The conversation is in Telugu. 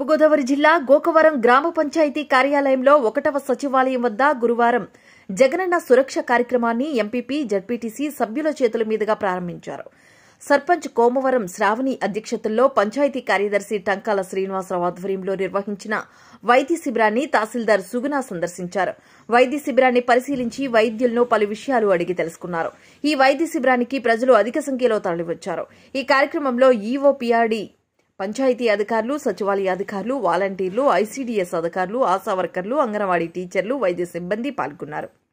తూర్పుగోదావరి జిల్లా గోకవరం గ్రామ పంచాయతీ కార్యాలయంలో ఒకటవ సచివాలయం వద్ద గురువారం జగనన్న సురక్ష కార్యక్రమాన్ని ఎంపీపీ జడ్పీటీసీ సభ్యుల చేతుల మీదుగా ప్రారంభించారు సర్పంచ్ కోమవరం శ్రావణి అధ్యక్షతల్లో పంచాయతీ కార్యదర్శి టంకాల శ్రీనివాసరావు ఆధ్వర్యంలో నిర్వహించిన వైద్య శిబిరాన్ని తహసీల్దార్ సుగుణ సందర్శించారు వైద్య శిబిరాన్ని పరిశీలించి వైద్యులను పలు విషయాలు అడిగి తెలుసుకున్నారు ఈ వైద్య శిబిరానికి ప్రజలు అధిక సంఖ్యలో తరలివచ్చారు ఈ కార్యక్రమంలో ఈవో పీఆర్డీ పంచాయతీ అధికారులు సచివాలయ అధికారులు వాలంటీర్లు ఐసీడీఎస్ అధికారులు ఆశా వర్కర్లు అంగన్వాడీ టీచర్లు వైద్య సిబ్బంది పాల్గొన్నారు